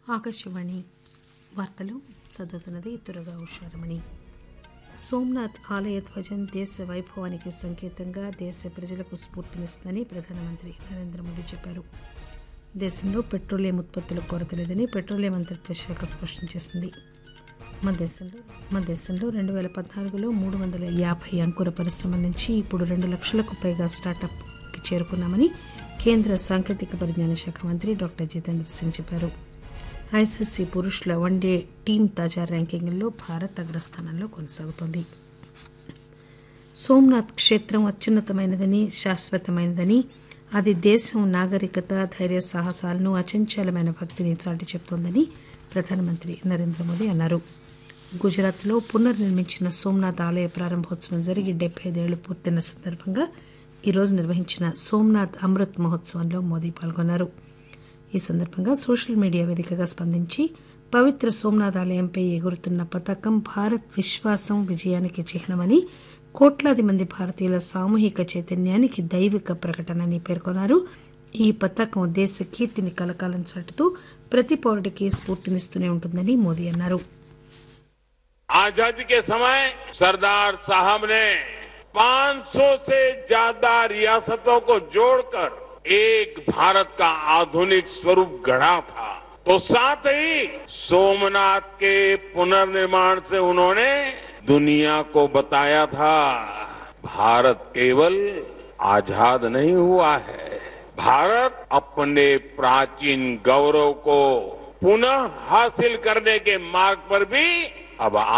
ఆకాశవాణి వార్తలు చదువుతున్నది దుర్గా ఉషారమణి సోమనాథ్ ఆలయ ధ్వజం దేశ వైభవానికి సంకేతంగా దేశ ప్రజలకు స్ఫూర్తినిస్తుందని ప్రధానమంత్రి నరేంద్ర మోదీ చెప్పారు దేశంలో పెట్రోలియం ఉత్పత్తుల కొరత లేదని పెట్రోలియం మంత్రిత్వ శాఖ స్పష్టం చేసింది మన దేశంలో మన దేశంలో రెండు వేల పద్నాలుగులో మూడు వందల యాభై అంకుర పరిశ్రమల నుంచి ఇప్పుడు రెండు లక్షలకు పైగా స్టార్టప్కి చేరుకున్నామని కేంద్ర సాంకేతిక పరిజ్ఞాన శాఖ మంత్రి డాక్టర్ జితేంద్ర సింగ్ చెప్పారు ఐసీసీ పురుషుల వన్డే టీం తాజా ర్యాంకింగ్లో భారత్ అగ్రస్థానంలో కొనసాగుతోంది సోమనాథ్ క్షేత్రం అత్యున్నతమైనదని శాశ్వతమైనదని అది దేశం నాగరికత ధైర్య సాహసాలను అచంచలమైన భక్తిని చాటి చెప్తోందని ప్రధానమంత్రి నరేంద్ర మోదీ అన్నారు గుజరాత్లో పునర్నిర్మించిన సోమనాథ్ ఆలయ ప్రారంభోత్సవం జరిగి డెబ్బై ఐదేళ్లు పూర్తయిన సందర్భంగా ఈరోజు నిర్వహించిన సోమనాథ్ అమృత్ మహోత్సవంలో మోదీ పాల్గొన్నారు ఈ సందర్భంగా సోషల్ మీడియా వేదికగా స్పందించి పవిత్ర సోమనాథ్ ఆలయంపై ఎగురుతున్న పతాకం భారత్ విశ్వాసం విజయానికి చిహ్నమని కోట్లాది మంది భారతీయుల సామూహిక చైతన్యానికి దైవిక ప్రకటనని పేర్కొన్నారు ఈ పతాకం దేశ కీర్తిని కలకాలం చాటుతూ ప్రతి పౌరుడికి స్ఫూర్తినిస్తూనే ఉంటుందని మోదీ అన్నారు आजादी के समय सरदार साहब ने 500 से ज्यादा रियासतों को जोड़कर एक भारत का आधुनिक स्वरूप गढ़ा था तो साथ ही सोमनाथ के पुनर्निर्माण से उन्होंने दुनिया को बताया था भारत केवल आजाद नहीं हुआ है भारत अपने प्राचीन गौरव को पुनः हासिल करने के मार्ग पर भी अब